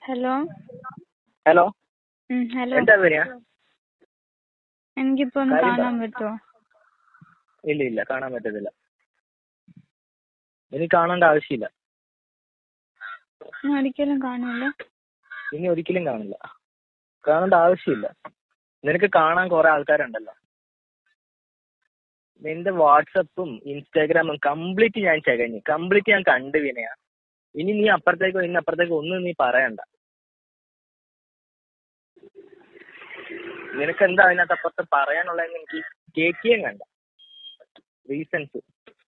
Hello hello ഉം hello എന്താ വരിക എനിക്കിപ്പോ ഒന്ന് കാര്യം പറ. കാണാൻ പറ്റുമോ ഇല്ല ഇല്ല കാണാൻ പറ്റത്തില്ല ഇനി കാണേണ്ട ആവശ്യമില്ല ഞാൻ ഒരിക്കലും കാണൂല ഇനി ഒരിക്കലും കാണില്ല കാണേണ്ട ആവശ്യമില്ല നിനക്ക് കാണാൻ കുറെ ആൾക്കാരുണ്ടല്ലോ നിന്റെ വാട്സപ്പും ഇൻസ്റ്റാഗ്രാമും കംപ്ലീറ്റ് ഞാൻ ചകഞ്ഞു കംപ്ലീറ്റ് ഞാൻ കണ്ടു വിനയാ ഇനി നീ അപ്പുറത്തേക്കോ ഇനി അപ്പുറത്തേക്കോ ഒന്നും നീ പറയണ്ട നിനക്ക് എന്താ അതിനകത്ത് അപ്പുറത്ത് പറയാനുള്ളതെന്ന് എനിക്ക് കേൾക്കുകയും കണ്ട റീസൺസ്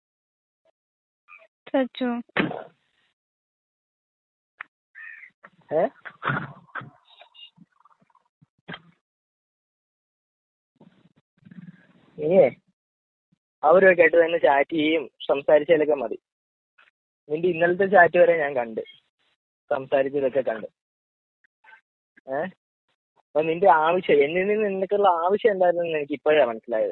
സച്ചു ഏ ഏ അവരൊക്കെ ആയിട്ട് തന്നെ ചാറ്റ് ചെയ്യും സംസാരിച്ചാലൊക്കെ മതി നിന്റെ ഇന്നലത്തെ ചാറ്റ് വരെ ഞാൻ കണ്ട് സംസാരിച്ചതൊക്കെ കണ്ട് ഏ അപ്പൊ നിന്റെ ആവശ്യം എന്നിൽ നിന്ന് നിനക്കുള്ള ആവശ്യം എന്തായിരുന്നു എനിക്ക് ഇപ്പോഴാ മനസ്സിലായത്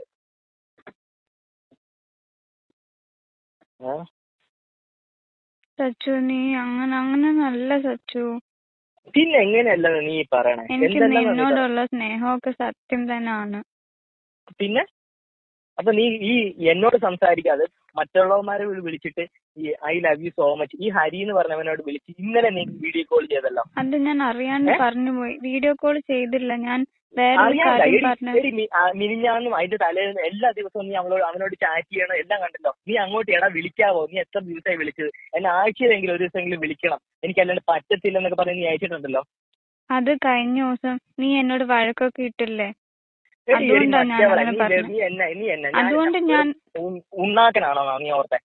ഏ സച്ചു നീ അങ്ങനെ അങ്ങനെ നല്ല സച്ചു പിന്നെ എങ്ങനെയല്ലെന്ന് നീ പറയണേ എനിക്ക് എന്തെല്ലാം നീ പറ- നിന്നോടുള്ള സ്നേഹമൊക്കെ സത്യം തന്നെയാണ് പിന്നെ അപ്പൊ നീ ഈ എന്നോട് സംസാരിക്കാതെ മറ്റുള്ളവന്മാരെ വിളി- വിളിച്ചിട്ട് ഈ I love you so much ഈ ഹരി എന്ന് പറഞ്ഞവനോട് വിളിച്ച് ഇന്നലെ നീ വീഡിയോ കോൾ ചെയ്തല്ലോ അത് ഞാൻ അറിയാണ്ട് ഏ? പറഞ്ഞു പോയി വീഡിയോ കോൾ ചെയ്തില്ല ഞാൻ വേറൊരു അറിയാണ്ട കാര്യം എടി പറഞ്ഞു എടി മി- ആ, മിനിഞ്ഞാന്നും അതിന്റെ തലേന്ന് എല്ലാ ദിവസവും നീ അവളോട് അവനോട് ചാറ്റ് ചെയ്യണം എല്ലാം കണ്ടല്ലോ നീ അങ്ങോട്ട് എടാ വിളിക്കാവോ നീ എത്ര ദിവസമായി വിളിച്ചത് എന്നെ ആഴ്ചയിലെങ്കിലും ഒരു ദിവസമെങ്കിലും വിളിക്കണം എനിക്ക് അല്ലാണ്ട് പറ്റത്തില്ല എന്നൊക്കെ പറഞ്ഞ് നീ അയച്ചിട്ടുണ്ടല്ലോ അത് കഴിഞ്ഞ ദിവസം നീ എന്നോട് വഴക്കൊക്കെ ഇട്ടില്ലേ എടി, എടി, അതുകൊണ്ടാ ഞാൻ മറ്റവളെ, അങ്ങനെ നീ പറഞ്ഞത്. നീ എന്നെ നീ എന്നെ അതുകൊണ്ട് ഞാൻ ഉ- ഉണ്ണാക്കനാണോ നീ ഓർത്തെ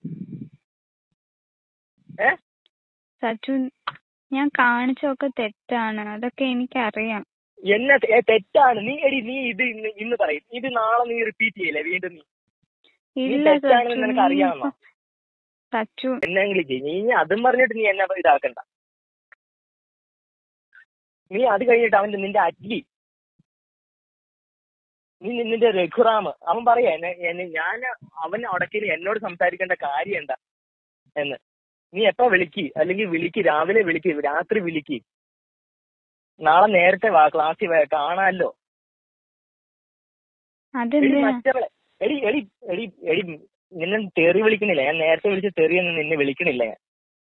ഏ സച്ചു ഞാൻ കാണിച്ചൊക്കെ തെറ്റാണ് അതൊക്കെ എനിക്കറിയാം എന്നെ തെ- ഏ, തെറ്റാണ് നീ എടി നീ ഇത് ഇന്ന് ഇന്ന് പറയും ഇത് നാളെ നീ റിപ്പീറ്റ് ചെയ്യില്ലേ വീണ്ടും നീ ഇല്ല തെറ്റാണെന്ന് സച്ചു നിനക്ക് നീ അറിയാമോ? ഇപ്പൊ- സച്ചു എന്നെങ്കിലും ചെയ്യും നീ ഇനി അതും പറഞ്ഞിട്ട് നീ എന്നെ ഇതാക്കണ്ട നീ അത് കഴിഞ്ഞിട്ട് അവന്റെ നിന്റെ അറ്റ്ലി നീ നി- നിന്റെ രഘുറാം അവൻ പറയാ എന്നെ എന്നെ ഞാൻ അവൻ ഉടക്കിന് എന്നോട് സംസാരിക്കേണ്ട കാര്യം എന്താ എന്ന് നീ എപ്പോ വിളിക്ക് അല്ലെങ്കിൽ വിളിക്ക് രാവിലെ വിളിക്ക് രാത്രി വിളിക്ക് നാളെ നേരത്തെ വാ ക്ലാസ്സിൽ വാ കാണാമല്ലോ എടി അതെന്തിനാ മറ്റവളെ എടി എടി എടി എടി നിന്നെ തെറി വിളിക്കണില്ല ഞാൻ നേരത്തെ വിളിച്ച തെറിയൊന്നും നിന്നെ വിളിക്കണില്ല ഞാൻ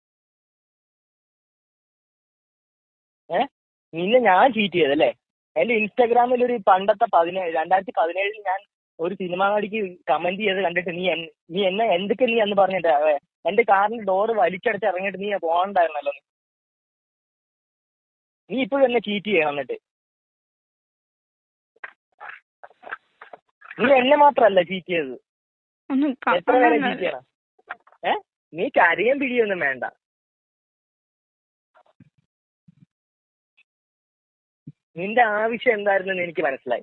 ഏ നിന്നെ ഞാൻ ചീറ്റ് ചെയ്തല്ലേ എന്റെ ഇൻസ്റ്റാഗ്രാമിൽ ഒരു പണ്ടത്തെ പതിനേഴ് രണ്ടായിരത്തി പതിനേഴിൽ ഞാൻ ഒരു സിനിമ നടിക്ക് കമന്റ് ചെയ്ത് കണ്ടിട്ട് നീ എൻ- നീ എന്നെ എന്തൊക്കെ നീ എന്ന് പറഞ്ഞിട്ട് ഏ, എന്റെ കാറിന്റെ ഡോറ് വലിച്ചടച്ച് ഇറങ്ങിയിട്ട് നീ പോകണ്ടായിരുന്നല്ലോ നീ. നീ ഇപ്പോഴും എന്നെ ചീറ്റ് ചെയ്യണം എന്നിട്ട് നീ എന്നെ മാത്രല്ല ചീറ്റ് ചെയ്തത് ഒന്നും എത്ര പേരെ കാണാൻ ചീറ്റ് ചെയ്യണം ഏ നീ കരയും പിടിയൊന്നും വേണ്ട നിന്റെ ആവശ്യം എന്തായിരുന്നെന്ന് എനിക്ക് മനസ്സിലായി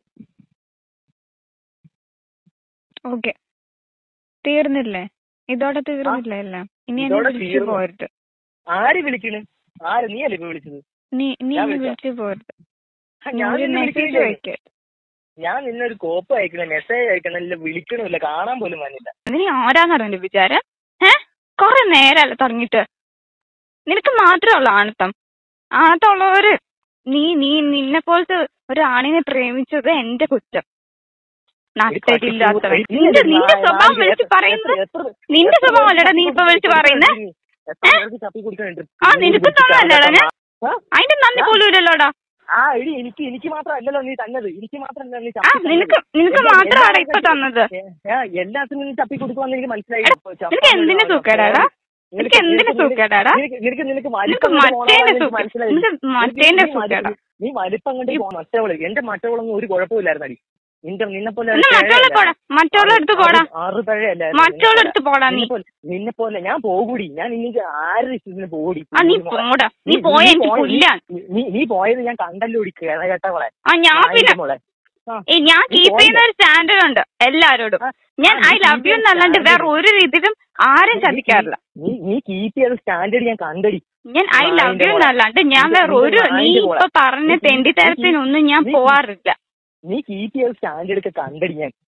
ഓക്കെ തീർന്നില്ലേ ഇതോടെ തീർന്നില്ലേ എല്ലാം ഇനി എന്നെ ഇതോടെ വിളിച്ചു തീർന്നു. പോരുത് ആര് വിളിക്കണ് ആര് നീ അല്ലേ ഇപ്പൊ വിളിച്ചത് നീ നീ ഞാൻ എന്നെ വിളിച്ചോ? വിളിച്ചു പോരുത് ആ, നീ ഞാൻ ഒരു നിന്നെ മെസ്സേജ് വിളിക്കണില്ലേ വയ്ക്കരുത് ഞാൻ നിന്നൊരു കോപ്പ് അയക്കണം മെസ്സേജ് അയക്കണം ഇല്ല വിളിക്കണമില്ല കാണാൻ പോലും വന്നില്ല നീ ആരാന്നാണ് എന്റെ വിചാരം ഏ കൊറേ നേരമല്ല തുടങ്ങിയിട്ട് നിനക്ക് മാത്രമല്ല ആണത്തം ആണത്തമുള്ളവര് നീ നീ നിന്നെ പോലത്തെ ഒരു ആണിനെ പ്രേമിച്ചത് എന്റെ കുറ്റം നട്ടരില്ലാത്തവൻ എടി, നിന്റെ എടി, നിന്റെ നാ- സ്വഭാവം നാല് വിളിച്ച് എത്ര- പറയുന്നത് എത്ര- എത്ര- നിന്റെ എത്ര സ്വഭാവം അല്ലടാ പേർക്ക് നീ ഇപ്പൊ വിളിച്ച് ചപ്പി പറയുന്നേ കുടിക്കണുണ്ട്? എത്ര പേർക്ക് ചപ്പി കുടിക്കണുണ്ട്? ആ നിനക്ക് തന്നല്ലേടാ ഞാൻ ആ? അതിന്റെ നന്ദി പോലും ഇല്ലല്ലോടാ ആ എടി എനിക്ക് എനിക്ക് മാത്രമല്ലല്ലോ നീ തന്നത് എനിക്ക് മാത്രമല്ല നീ ആ ചപ്പി തന്നത്. നിനക്ക് നിനക്ക് എല്ലാ- മാത്രമാടാ എല്ലാ ഇപ്പൊ തന്നത് ഏ, ആ, എല്ലാത്തിനും നീ ചപ്പി കൊടുക്കുമെന്ന് എനിക്ക് മനസ്സിലായി എടാ, ഇപ്പൊ ചപ്പാൻ നിനക്ക് എന്തിനു വേണ്ടി സൂക്കേടാടാ നിനക്ക് നിനക്ക് എന്തിനു നിനക്ക് സൂക്കേടാടാ നിനക്ക് നിനക്ക് നിനക്ക് നിനക്ക് വലിപ്പം കൊണ്ട് മറ്റേന്റെ പോകണമെന്ന് എനിക്ക് സൂക്കേട് മനസ്സിലായി നിനക്ക് മറ്റേന്റെ നീ വലിപ്പം- സൂക്കേടാ നീ വലിപ്പം കണ്ട് പോ മറ്റവള് എന്റെ മറ്റവളൊന്നും ഒരു കുഴപ്പമില്ലായിരുന്നടി നിന്റെ നിന്നെ പോലെ എന്നാ മറ്റോളെ പോടാ മറ്റോളെ എടുത്ത് പോടാ ആറ് തഴയല്ല മറ്റോളെ എടുത്ത് പോടാ നീ നിന്നെ പോലെ ഞാൻ പോകൂടി ഞാൻ ഇനി ആരുടെ ഇഷ്ടത്തിന് പോകൂടി ആ നീ പോടാ നീ പോയ എനിക്ക് കൊല്ലാൻ നീ നീ പോയത് ഞാൻ കണ്ടല്ലോ ഓടി കേട്ടവളെ ആ ഞാൻ പിന്നെ മോളെ ആ ഏയ് ഞാൻ നീ കീപ്പ് ചെയ്യുന്ന പോയില്ലേ? ഒരു സ്റ്റാൻഡേർഡ് ഉണ്ട് എല്ലാരോടും ആ, ഞാൻ ആ, ഐ നീ ലവ് keep യു ചെയ്യുന്ന എന്നല്ലാണ്ട് standard. വേറെ ഒരു രീതിയിലും ആരും നീ- ചതിക്കാറില്ല നീ നീ കീപ്പ് ചെയ്ത സ്റ്റാൻഡേർഡ് ഞാൻ കണ്ടടി ഞാൻ ഐ ആ, ലവ് അതിന്റെ യു മോളെ. എന്നല്ലാണ്ട് ഞാൻ നിന്റെ- വേറെ നിന്റെ ഒരു നീ അതിന്റെ മോളെ. ഇപ്പൊ പറഞ്ഞ നീ- നീ- തെണ്ടിത്തരത്തിനൊന്നും ഞാൻ നീ- പോവാറില്ല നീ കീപ്പ് ചെയ്ത സ്റ്റാൻഡേർഡ് ഒക്കെ കണ്ടടി ഞാൻ